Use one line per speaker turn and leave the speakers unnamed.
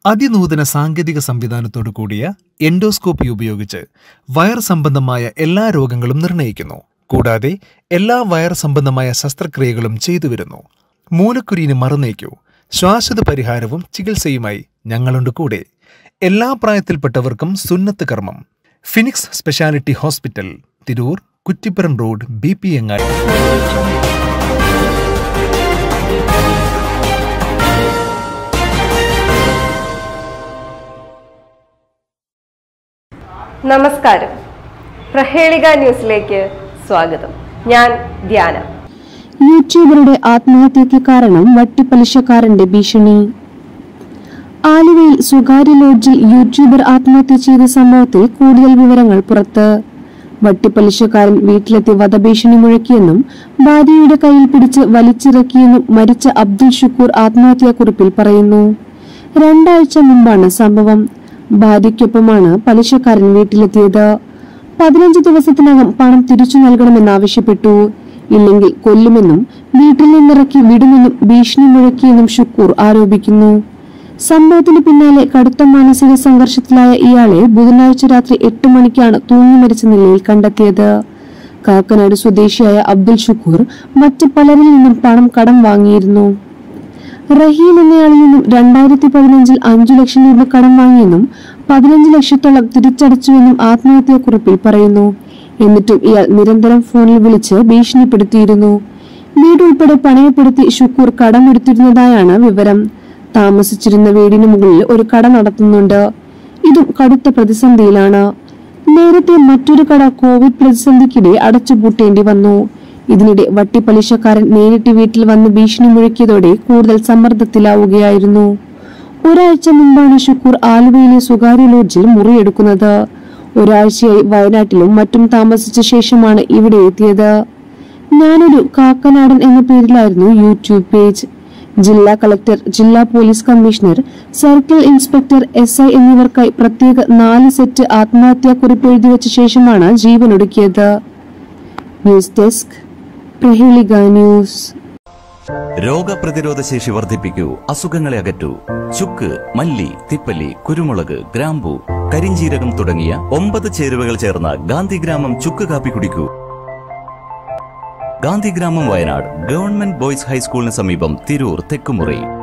അതിനൂതന സാങ്കേതിക സംവിധാനത്തോടു കൂടിയ എൻഡോസ്കോപ്പി ഉപയോഗിച്ച് വയർ സംബന്ധമായ എല്ലാ രോഗങ്ങളും നിർണ്ണയിക്കുന്നു കൂടാതെ എല്ലാ വയർ സംബന്ധമായ ശസ്ത്രക്രിയകളും ചെയ്തു വരുന്നു മൂലക്കുരുവിന് മറുനീക്കൂ ശ്വാസത പരിഹാരവും ചികിത്സയുമായി ഞങ്ങളുണ്ട് കൂടെ എല്ലാ പ്രായത്തിൽപ്പെട്ടവർക്കും സുന്നത്ത് കർമ്മം Phoenix speciality hospital Tirur Kuttippuram road B P Angadi
നമസ്കാരം പ്രഹേളിക ന്യൂസിലേക്ക് സ്വാഗതം ഞാൻ ധ്യാന
യൂട്യൂബറുടെ ആത്മഹത്യയ്ക്ക് കാരണം വട്ടിപ്പലിശക്കാരന്റെ ഭീഷണി ആലുവയിൽ സ്വകാര്യ ലോഡ്ജിൽ യൂട്യൂബർ ആത്മഹത്യ ചെയ്ത സംഭവത്തിൽ കൂടുതൽ വിവരങ്ങൾ പുറത്ത് വട്ടിപ്പലിശക്കാരൻ വീട്ടിലെത്തി വധഭീഷണി മുഴക്കിയെന്നും ഭാര്യയുടെ കയ്യിൽ പിടിച്ച് വലിച്ചിറക്കിയെന്നും മരിച്ച അബ്ദുൽ ഷുക്കൂർ ആത്മഹത്യാക്കുറിപ്പിൽ പറയുന്നു രണ്ടാഴ്ച മുമ്പാണ് സംഭവം ഭാര്യയ്ക്കൊപ്പമാണ് പലിശക്കാരൻ വീട്ടിലെത്തിയത് പതിനഞ്ച് ദിവസത്തിനകം പണം തിരിച്ചു നൽകണമെന്നാവശ്യപ്പെട്ടു ഇല്ലെങ്കിൽ കൊല്ലുമെന്നും വീട്ടിൽ നിന്നിറക്കി വിടുമെന്നും ഭീഷണി മുഴക്കിയെന്നും ഷുക്കൂർ ആരോപിക്കുന്നു സംഭവത്തിന് പിന്നാലെ കടുത്ത മാനസിക സംഘർഷത്തിലായ ഇയാളെ ബുധനാഴ്ച രാത്രി എട്ട് മണിക്കാണ് തൂങ്ങി മരിച്ച നിലയിൽ കണ്ടെത്തിയത് കാക്കനാട് സ്വദേശിയായ അബ്ദുൽ ഷുക്കൂർ മറ്റ് പലരിൽ നിന്നും പണം കടം വാങ്ങിയിരുന്നു റഹീം എന്നയാളിൽ നിന്നും രണ്ടായിരത്തി പതിനഞ്ചിൽ അഞ്ചു ലക്ഷം രൂപ കടം വാങ്ങിയെന്നും പതിനഞ്ച് ലക്ഷത്തോളം തിരിച്ചടച്ചുവെന്നും ആത്മഹത്യാക്കുറിപ്പിൽ പറയുന്നു എന്നിട്ടും ഇയാൾ നിരന്തരം ഫോണിൽ വിളിച്ച് ഭീഷണിപ്പെടുത്തിയിരുന്നു വീടുൾപ്പെടെ പണയപ്പെടുത്തി ഷുക്കൂർ കടമെടുത്തിരുന്നതായാണ് വിവരം താമസിച്ചിരുന്ന വീടിന് മുകളിൽ ഒരു കട നടത്തുന്നുണ്ട് ഇതും കടുത്ത പ്രതിസന്ധിയിലാണ് നേരത്തെ മറ്റൊരു കട കോവിഡ് പ്രതിസന്ധിക്കിടെ അടച്ചുപൂട്ടേണ്ടി വന്നു ഇതിനിടെ വട്ടിപ്പലിശക്കാരൻ നേരിട്ട് വീട്ടിൽ വന്ന് ഭീഷണി മുഴക്കിയതോടെ കൂടുതൽ സമ്മർദ്ദത്തിലാവുകയായിരുന്നു ഒരാഴ്ച മുമ്പാണ് ഷുക്കൂർ ആലുവയിലെ സ്വകാര്യ ലോഡ്ജിൽ മുറിയെടുക്കുന്നത് ഒരാഴ്ചയായി വയനാട്ടിലും മറ്റും താമസിച്ച ശേഷമാണ് ഇവിടെ എത്തിയത് ഞാനൊരു കാക്കനാടൻ എന്ന പേരിലായിരുന്നു യൂട്യൂബ് പേജ് ജില്ലാ കളക്ടർ ജില്ലാ police commissioner circle inspector S I എന്നിവർക്കായി പ്രത്യേക നാല് സെറ്റ് ആത്മഹത്യാക്കുറിപ്പ് എഴുതി വെച്ച ശേഷമാണ് ജീവനൊടുക്കിയത് ന്യൂസ് ഡെസ്ക് പ്രഹേളിക ന്യൂസ്
രോഗപ്രതിരോധ ശേഷി വർദ്ധിപ്പിക്കൂ അസുഖങ്ങളെ അകറ്റൂ ചുക്ക് മല്ലി തിപ്പല്ലി കുരുമുളക് ഗ്രാമ്പു കരിഞ്ചീരകം തുടങ്ങിയ ഒമ്പത് ചേരുവകൾ ചേർന്ന ഗാന്ധിഗ്രാമം ചുക്ക് കാപ്പി കുടിക്കൂ ഗാന്ധിഗ്രാമം വയനാട് ഗവൺമെന്റ് ബോയ്സ് ഹൈസ്കൂളിന് സമീപം തിരൂർ തെക്കുമുറി